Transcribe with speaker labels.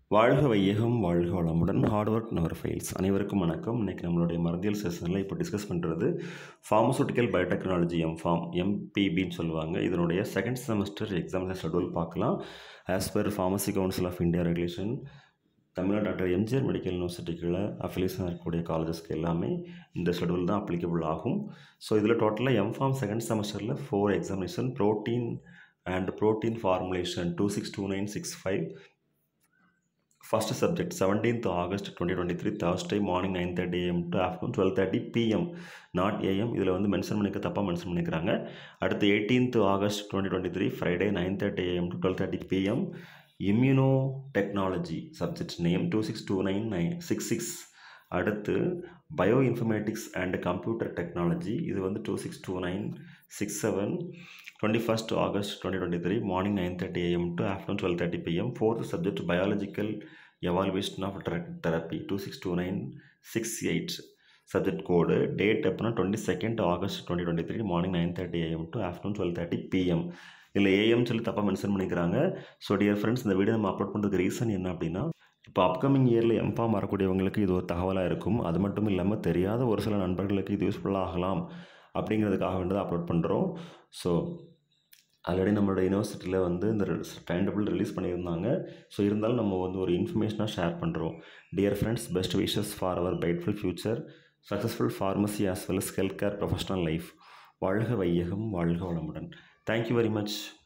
Speaker 1: வாழ்க வையகம் வாழ்க வளமுடன் ஹார்ட் ஒர்க் நவர் ஃபெயில்ஸ் அனைவருக்கும் வணக்கம் இன்றைக்கி நம்மளுடைய மருந்தியல் செஷனில் இப்போ டிஸ்கஸ் பண்ணுறது ஃபார்மசூட்டிக்கல் பயோடெக்னாலஜி எம்ஃபார்ம் எம்பிபின்னு சொல்லுவாங்க இதனுடைய செகண்ட் செமஸ்டர் எக்ஸாமினேஷன் ஷெடியூல் பார்க்கலாம் as per pharmacy council of India regulation Tamil Nadu doctor MGR medical யூனிவர்சிட்டிக்குள்ள அஃபிலியேஷன் இருக்கக்கூடிய காலேஜஸ்க்கு எல்லாமே இந்த ஷெடியூல் தான் அப்ளிகபிள் ஆகும் ஸோ இதில் டோட்டலாக எம்ஃபார்ம் செகண்ட் செமஸ்டரில் four examination protein and protein formulation two six two nine six five first subject seventeenth August twenty twenty three Thursday morning nine thirty AM to afternoon twelve thirty PM not AM இதில் வந்து mention பண்ணிக்க தப்பாக mention பண்ணிக்கிறாங்க அடுத்து eighteenth August twenty twenty three Friday nine thirty AM to twelve thirty PM immunotechnology subject name two six two nine nine six six அடுத்து bioinformatics and computer technology இது வந்து two six two nine six seven twenty first August twenty twenty three morning nine thirty AM to afternoon twelve thirty PM fourth subject biological evaluation of drug therapy two six two nine six eight subject code date எப்போனா twenty second August twenty twenty three morning nine thirty AM to afternoon twelve thirty PM இல்லை AM சொல்லி தப்பாக mention பண்ணிக்கிறாங்க so dear friends இந்த video நம்ம upload பண்ணுறதுக்கு reason என்ன அப்படின்னா இப்போ அப்கமிங் இயரில் எம்ஃபார்ம் வரக்கூடியவங்களுக்கு இது ஒரு தகவலாக இருக்கும் அது மட்டும் இல்லாமல் தெரியாத ஒரு சில நண்பர்களுக்கு இது யூஸ்ஃபுல்லாக ஆகலாம் அப்படிங்கிறதுக்காக வேண்டியதை அப்லோட் பண்ணுறோம் ஸோ ஆல்ரெடி நம்மளோட யூனிவர்சிட்டியில் வந்து இந்த டைம் டேபிள் ரிலீஸ் பண்ணியிருந்தாங்க ஸோ இருந்தாலும் நம்ம வந்து ஒரு இன்ஃபர்மேஷனாக ஷேர் பண்ணுறோம் dear friends best wishes for our brightful future successful pharmacy as well as health care professional life வாழ்க வையகம் வாழ்க வளமுடன் தேங்க்யூ வெரி மச்